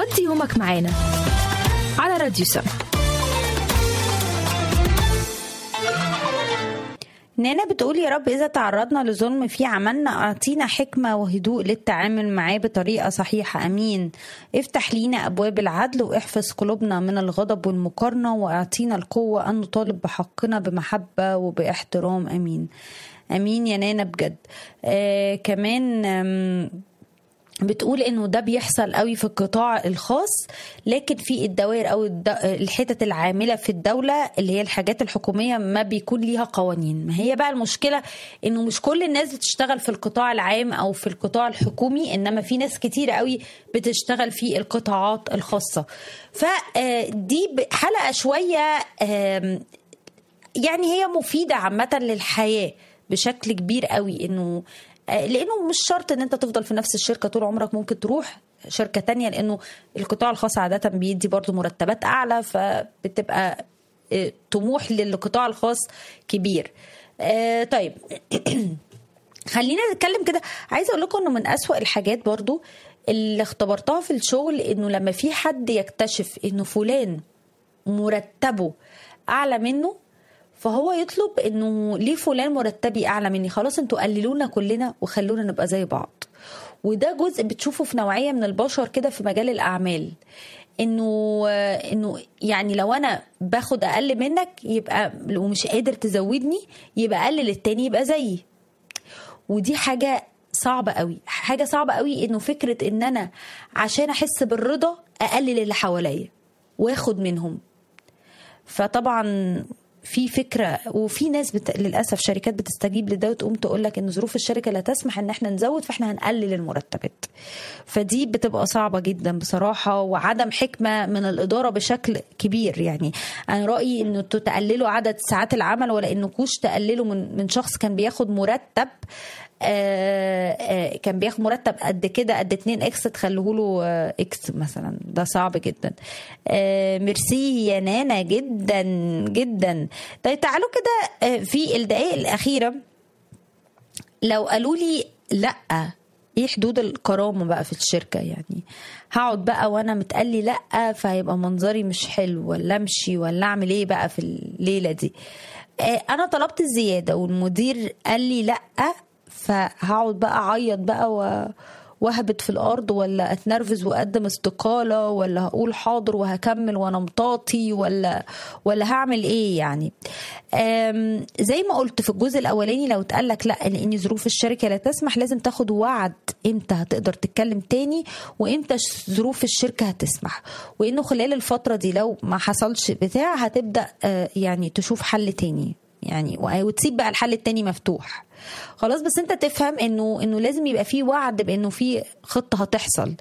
ودي يومك معانا على راديو سما نانا بتقول يا رب إذا تعرضنا لظلم في عملنا أعطينا حكمة وهدوء للتعامل معاه بطريقة صحيحة أمين افتح لينا أبواب العدل واحفظ قلوبنا من الغضب والمقارنة وأعطينا القوة أن نطالب بحقنا بمحبة وباحترام أمين أمين يا نانا بجد آه كمان آم بتقول انه ده بيحصل قوي في القطاع الخاص لكن في الدوائر او الد- الحتت العامله في الدوله اللي هي الحاجات الحكوميه ما بيكون ليها قوانين ما هي بقى المشكله انه مش كل الناس بتشتغل في القطاع العام او في القطاع الحكومي انما في ناس كتير قوي بتشتغل في القطاعات الخاصه فدي حلقه شويه آم، يعني هي مفيدة عامة للحياة بشكل كبير قوي انه آه، لانه مش شرط ان انت تفضل في نفس الشركة طول عمرك ممكن تروح شركة تانية لانه القطاع الخاص عادة بيدي برضو مرتبات اعلى فبتبقى آه، طموح للقطاع الخاص كبير آه، طيب خلينا نتكلم كده عايزه اقول لكم انه من اسوأ الحاجات برضو اللي اختبرتها في الشغل انه لما في حد يكتشف انه فلان مرتبه اعلى منه فهو يطلب انه ليه فلان مرتبي اعلى مني خلاص انتوا قللونا كلنا وخلونا نبقى زي بعض وده جزء بتشوفه في نوعيه من البشر كده في مجال الاعمال انه انه يعني لو انا باخد اقل منك يبقى ومش قادر تزودني يبقى قلل التاني يبقى زيي ودي حاجه صعبه قوي حاجه صعبه قوي انه فكره ان انا عشان احس بالرضا اقلل اللي حواليا واخد منهم فطبعا في فكره وفي ناس بت... للاسف شركات بتستجيب لده وتقوم تقول لك ان ظروف الشركه لا تسمح ان احنا نزود فاحنا هنقلل المرتبات فدي بتبقى صعبه جدا بصراحه وعدم حكمه من الاداره بشكل كبير يعني انا رايي انه انتوا تقللوا عدد ساعات العمل ولا انكوش تقللوا من من شخص كان بياخد مرتب آه، آه، كان بياخد مرتب قد كده قد 2 اكس تخلوه له آه، اكس مثلا ده صعب جدا آه، ميرسي يا نانا جدا جدا طيب تعالوا كده آه، في الدقائق الاخيره لو قالوا لي لا ايه حدود الكرامه بقى في الشركه يعني هقعد بقى وانا متقلي لا فهيبقى منظري مش حلو ولا امشي ولا اعمل ايه بقى في الليله دي آه، انا طلبت الزياده والمدير قال لي لا فهقعد بقى اعيط بقى و... وهبت في الارض ولا اتنرفز واقدم استقاله ولا هقول حاضر وهكمل وانا مطاطي ولا ولا هعمل ايه يعني أم، زي ما قلت في الجزء الاولاني لو اتقال لك لا لان ظروف الشركه لا تسمح لازم تاخد وعد امتى هتقدر تتكلم تاني وامتى ش- ظروف الشركه هتسمح وانه خلال الفتره دي لو ما حصلش بتاع هتبدا آه، يعني تشوف حل تاني يعني و- وتسيب بقى الحل التاني مفتوح خلاص بس انت تفهم انه انه لازم يبقى في وعد بانه في خطه هتحصل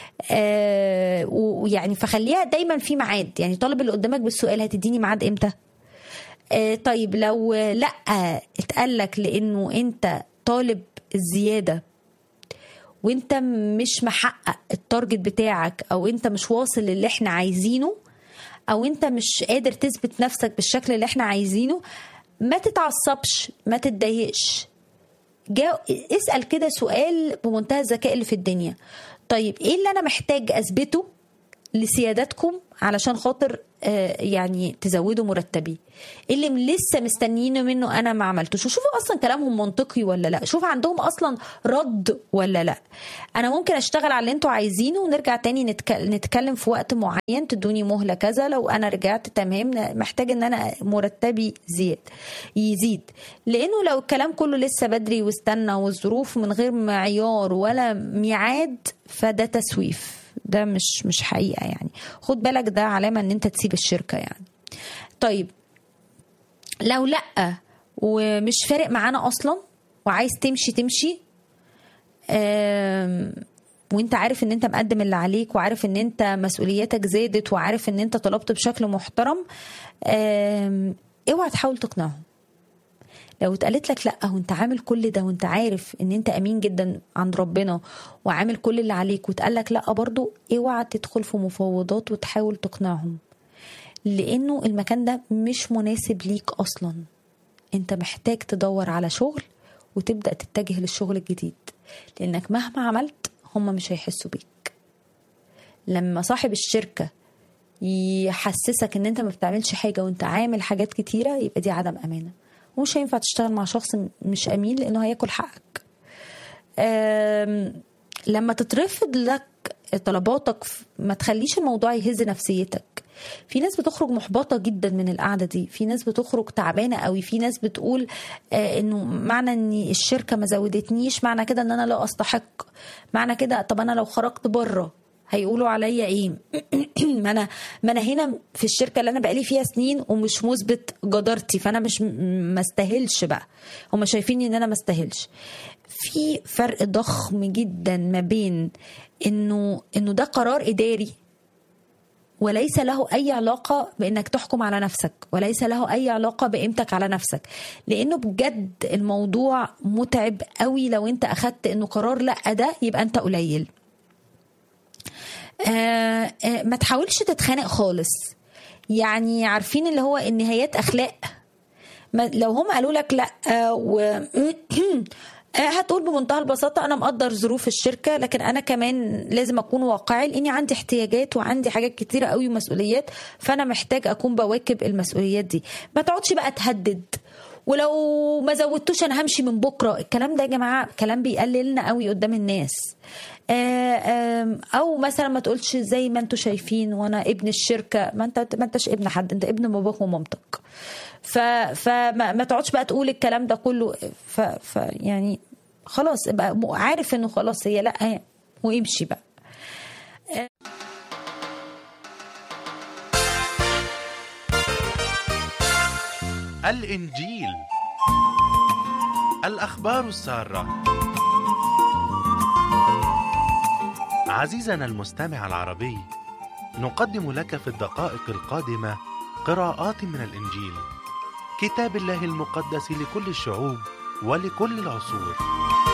آه ويعني فخليها دايما في ميعاد يعني طالب اللي قدامك بالسؤال هتديني ميعاد امتى آه طيب لو لا اتقال لك لانه انت طالب الزياده وانت مش محقق التارجت بتاعك او انت مش واصل للي احنا عايزينه او انت مش قادر تثبت نفسك بالشكل اللي احنا عايزينه ما تتعصبش ما تتضايقش جا اسال كده سؤال بمنتهى الذكاء اللي في الدنيا طيب ايه اللي انا محتاج اثبته لسيادتكم علشان خاطر آه، يعني تزودوا مرتبي إيه اللي لسه مستنيينه منه انا ما عملتوش وشوفوا اصلا كلامهم منطقي ولا لا شوف عندهم اصلا رد ولا لا انا ممكن اشتغل على اللي انتوا عايزينه ونرجع تاني نتك... نتكلم في وقت معين تدوني مهله كذا لو انا رجعت تمام محتاج ان انا مرتبي زياد يزيد لانه لو الكلام كله لسه بدري واستنى والظروف من غير معيار ولا ميعاد فده تسويف ده مش مش حقيقه يعني خد بالك ده علامه ان انت تسيب الشركه يعني طيب لو لا ومش فارق معانا اصلا وعايز تمشي تمشي آم، وانت عارف ان انت مقدم اللي عليك وعارف ان انت مسؤولياتك زادت وعارف ان انت طلبت بشكل محترم آم، اوعى تحاول تقنعهم لو اتقالت لك لا وانت عامل كل ده وانت عارف ان انت امين جدا عند ربنا وعامل كل اللي عليك واتقال لك لا برضو اوعى تدخل في مفاوضات وتحاول تقنعهم لانه المكان ده مش مناسب ليك اصلا انت محتاج تدور على شغل وتبدا تتجه للشغل الجديد لانك مهما عملت هم مش هيحسوا بيك لما صاحب الشركه يحسسك ان انت ما بتعملش حاجه وانت عامل حاجات كتيره يبقى دي عدم امانه ومش هينفع تشتغل مع شخص مش امين لانه هياكل حقك آم، لما تترفض لك طلباتك ما تخليش الموضوع يهز نفسيتك في ناس بتخرج محبطة جدا من القعدة دي في ناس بتخرج تعبانة قوي في ناس بتقول آه انه معنى ان الشركة ما زودتنيش معنى كده ان انا لا استحق معنى كده طب انا لو خرجت بره هيقولوا عليا ايه ما انا ما انا هنا في الشركه اللي انا بقالي فيها سنين ومش مثبت جدارتي فانا مش ما استاهلش بقى هم شايفين ان انا ما استاهلش في فرق ضخم جدا ما بين انه انه ده قرار اداري وليس له اي علاقه بانك تحكم على نفسك وليس له اي علاقه بقيمتك على نفسك لانه بجد الموضوع متعب قوي لو انت اخدت انه قرار لا ده يبقى انت قليل آه آه ما تحاولش تتخانق خالص يعني عارفين اللي هو النهايات اخلاق ما لو هم قالوا لك لا آه و هتقول بمنتهى البساطة أنا مقدر ظروف الشركة لكن أنا كمان لازم أكون واقعي لأني عندي احتياجات وعندي حاجات كتيرة قوي ومسؤوليات فأنا محتاج أكون بواكب المسؤوليات دي ما تقعدش بقى تهدد ولو ما زودتوش انا همشي من بكره الكلام ده يا جماعه كلام بيقللنا قوي قدام الناس او مثلا ما تقولش زي ما انتوا شايفين وانا ابن الشركه ما انت ما انتش ابن حد انت ابن باباك ومامتك ف فما ما تقعدش بقى تقول الكلام ده كله ف, ف يعني خلاص ابقى عارف انه خلاص هي لا وامشي بقى الإنجيل الأخبار السارة عزيزنا المستمع العربي نقدم لك في الدقائق القادمة قراءات من الإنجيل كتاب الله المقدس لكل الشعوب ولكل العصور